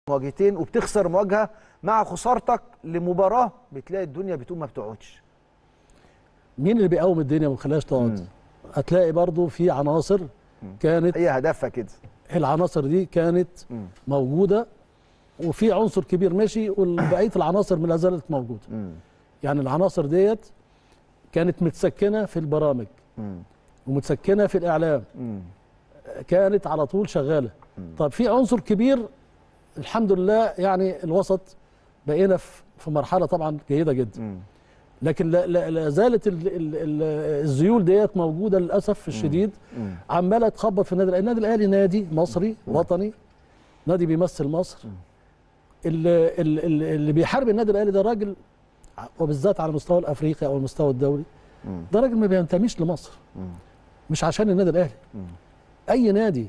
مواجهتين وبتخسر مواجهه مع خسارتك لمباراه بتلاقي الدنيا بتقوم ما بتقعدش مين اللي بيقوم الدنيا وما بيخليهاش تقعد هتلاقي برضو في عناصر كانت هي هدفها كده العناصر دي كانت مم. موجوده وفي عنصر كبير ماشي وبقيه العناصر ما زالت موجوده مم. يعني العناصر ديت كانت متسكنه في البرامج مم. ومتسكنه في الاعلام مم. كانت على طول شغاله طب في عنصر كبير الحمد لله يعني الوسط بقينا في في مرحله طبعا جيده جدا مم. لكن لا, لا, لا زالت ال ال ال الذيول ديت موجوده للاسف الشديد مم. عماله تخبط في النادي الأهلي. النادي الاهلي نادي مصري وطني نادي بيمثل مصر اللي, اللي, اللي بيحارب النادي الاهلي ده راجل وبالذات على المستوى الافريقي او المستوى الدولي مم. ده راجل ما بينتميش لمصر مم. مش عشان النادي الاهلي مم. اي نادي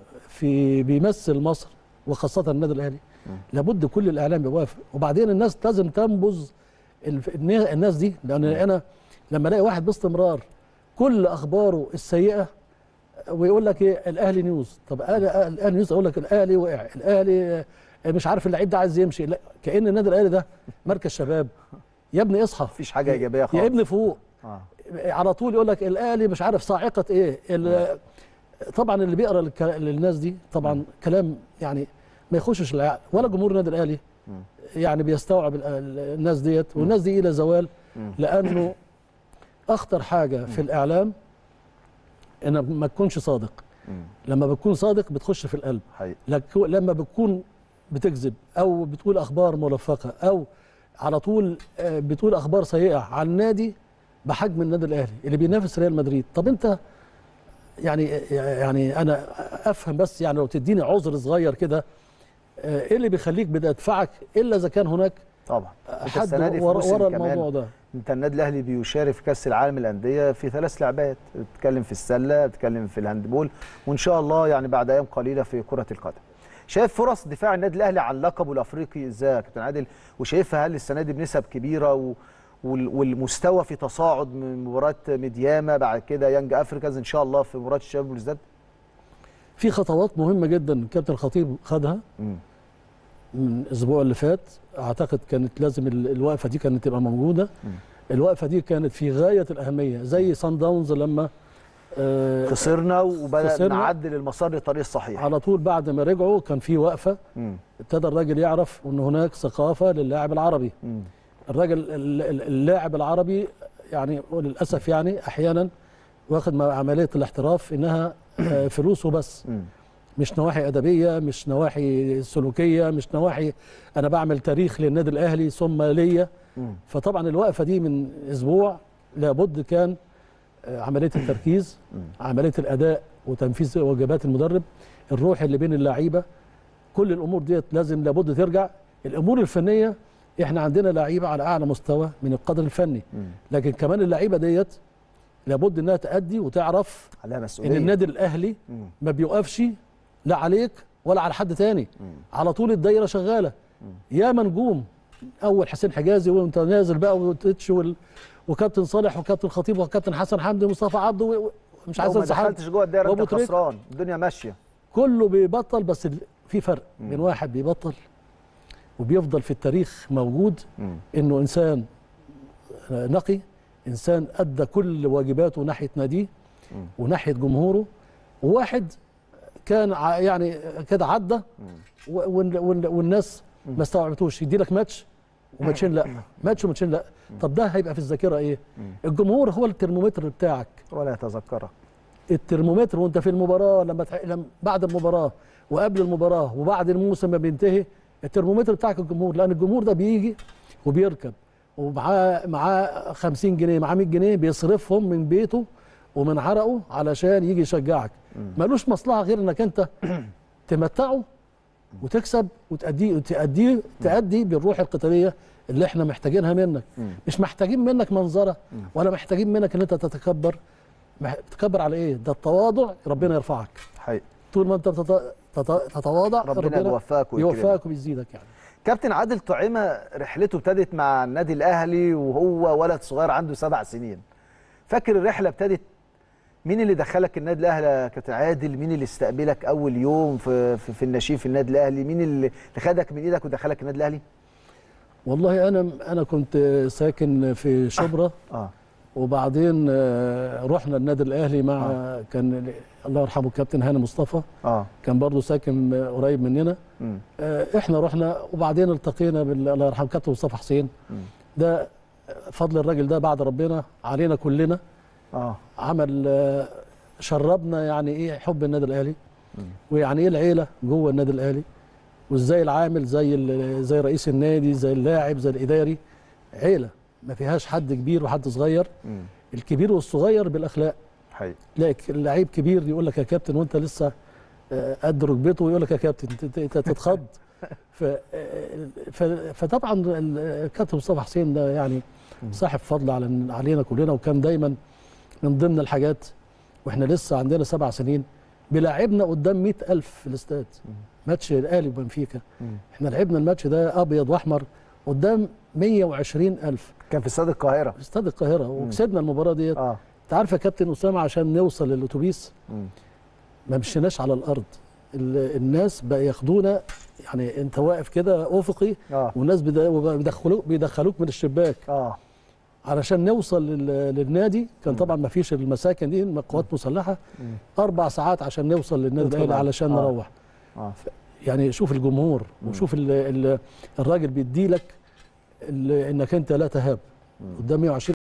في بيمثل مصر وخاصه النادي الاهلي لابد كل الاعلام يوافق وبعدين الناس لازم تنبذ الف- النا- الناس دي لان انا لما الاقي واحد باستمرار كل اخباره السيئه ويقول لك ايه الاهلي نيوز طب الاهلي الاهلي نيوز اقول لك الاهلي وقع الاهلي مش عارف اللعيب ده عايز يمشي لا كان النادي الاهلي ده مركز شباب يا ابني اصحى مفيش حاجه ايجابيه خالص يا ابني فوق آه. على طول يقول لك الاهلي مش عارف صاعقه ايه ال- طبعا اللي بيقرا للك- للناس دي طبعا كلام يعني ما يخشش العقل ولا جمهور النادي الاهلي يعني بيستوعب ال- ال- الناس ديت والناس دي الى زوال لانه اخطر حاجه في الاعلام انك ما تكونش صادق مم. لما بتكون صادق بتخش في القلب حقيقي لك لما بتكون بتكذب او بتقول اخبار ملفقه او على طول آه، بتقول اخبار سيئه عن نادي بحجم النادي الاهلي اللي بينافس ريال مدريد طب انت يعني يعني انا افهم بس يعني لو تديني عذر صغير كده آه، ايه اللي بيخليك بتدفعك الا اذا كان هناك طبعا انت حد السنه دي في ورا, موسم ورا كمان الموضوع ده انت النادي الاهلي بيشارك في كاس العالم للانديه في ثلاث لعبات بتتكلم في السله بتتكلم في الهاندبول وان شاء الله يعني بعد ايام قليله في كره القدم شايف فرص دفاع النادي الاهلي عن لقبه الافريقي ازاي يا كابتن عادل وشايفها هل السنه دي بنسب كبيره و... وال- والمستوى في تصاعد من مباراه ميدياما بعد كده يانج افريكاز ان شاء الله في مباراه الشباب والازداد في خطوات مهمه جدا كابتن الخطيب خدها من الاسبوع اللي فات اعتقد كانت لازم ال- الوقفه دي كانت تبقى موجوده الوقفه دي كانت في غايه الاهميه زي سان داونز لما آه، خسرنا وبدأ خسرنا. نعدل المسار للطريق الصحيح على طول بعد ما رجعوا كان في وقفه مم. ابتدى الراجل يعرف ان هناك ثقافه للاعب العربي مم. الراجل ال- ال- اللاعب العربي يعني للاسف يعني احيانا واخد مع عمليه الاحتراف انها آه، فلوس وبس مم. مش نواحي ادبيه مش نواحي سلوكيه مش نواحي انا بعمل تاريخ للنادي الاهلي ثم ليا مم. فطبعا الوقفه دي من اسبوع لابد كان آه، عمليه التركيز عمليه الاداء وتنفيذ واجبات المدرب الروح اللي بين اللعيبه كل الامور ديت لازم لابد ترجع الامور الفنيه احنا عندنا لعيبه على اعلى مستوى من القدر الفني مم. لكن كمان اللعيبه ديت لابد انها تأدي وتعرف عليها ان مسؤوليه النادي الاهلي مم. ما بيوقفش لا عليك ولا على حد تاني على طول الدايره شغاله يا نجوم اول حسين حجازي وانت نازل بقى وتتش وال... وكابتن صالح وكابتن خطيب وكابتن حسن حمدي ومصطفى عبده و... و- مش عايز لو ما انسى حد دخلتش جوه الدايره وأبو انت تريكة. خسران الدنيا ماشيه كله بيبطل بس ال- في فرق بين واحد بيبطل وبيفضل في التاريخ موجود مم. انه انسان نقي انسان ادى كل واجباته ناحيه ناديه وناحيه جمهوره وواحد كان ع- يعني كده عدى و- وال- وال- والناس ما استوعبتوش يدي لك ماتش وماتشين لا ماتش وماتشين لا طب ده هيبقى في الذاكره ايه الجمهور هو الترمومتر بتاعك ولا يتذكرها الترمومتر وانت في المباراه لما, تح... لما بعد المباراه وقبل المباراه وبعد الموسم ما بينتهي الترمومتر بتاعك الجمهور لان الجمهور ده بيجي وبيركب ومعاه معاه 50 جنيه معاه 100 جنيه بيصرفهم من بيته ومن عرقه علشان يجي يشجعك ملوش مصلحه غير انك انت تمتعه وتكسب وتأديه وتأديه تأدي بالروح القتاليه اللي احنا محتاجينها منك مش محتاجين منك منظره ولا محتاجين منك ان انت تتكبر مح- تتكبر على ايه ده التواضع ربنا يرفعك حقيقي طول ما انت بتت- تت- تتواضع ربنا يوفقك ويكرمك. يوفقك ويزيدك يعني كابتن عادل طعيمه رحلته ابتدت مع النادي الاهلي وهو ولد صغير عنده سبع سنين فاكر الرحله ابتدت مين اللي دخلك النادي الاهلي يا كابتن عادل مين اللي استقبلك اول يوم في في, في النشيف النادي الاهلي مين اللي خدك من ايدك ودخلك النادي الاهلي والله انا انا كنت ساكن في شبرا اه وبعدين آه، رحنا النادي الاهلي مع آه. كان الله يرحمه الكابتن هاني مصطفى اه كان برضه ساكن آه، قريب مننا مم. آه، احنا رحنا وبعدين التقينا بال الله يرحمه كابتن مصطفى حسين مم. ده فضل الراجل ده بعد ربنا علينا كلنا اه عمل آه، شربنا يعني ايه حب النادي الاهلي مم. ويعني ايه العيله جوه النادي الاهلي وازاي العامل زي ال- زي رئيس النادي زي اللاعب زي الاداري عيله ما فيهاش حد كبير وحد صغير مم. الكبير والصغير بالاخلاق حقيقي لكن اللعيب كبير يقول لك يا كابتن وانت لسه آه، قد ركبته يقول لك يا كابتن انت- انت أنت تتخض ف- آه، ف- فطبعا ال- الكابتن مصطفى حسين ده يعني صاحب فضل على علينا كلنا وكان دايما من ضمن الحاجات واحنا لسه عندنا سبع سنين بيلاعبنا قدام مئة ألف في الاستاد ماتش الاهلي وبنفيكا مم. احنا لعبنا الماتش ده ابيض واحمر قدام 120 ألف كان في استاد القاهره في استاد القاهره وكسبنا المباراه ديت اه انت عارف يا كابتن اسامه عشان نوصل للاتوبيس مم. ما مشيناش على الارض ال- الناس بقى ياخدونا يعني انت واقف كده افقي اه والناس بيد- بيدخلوك بيدخلوك من الشباك اه علشان نوصل لل- للنادي كان طبعا ما فيش المساكن دي قوات مسلحه مم. اربع ساعات عشان نوصل للنادي ندخل الاهلي على- علشان آه. نروح اه يعني شوف الجمهور وشوف ال ال الراجل بيديلك ال- انك انت لا تهاب قدام 120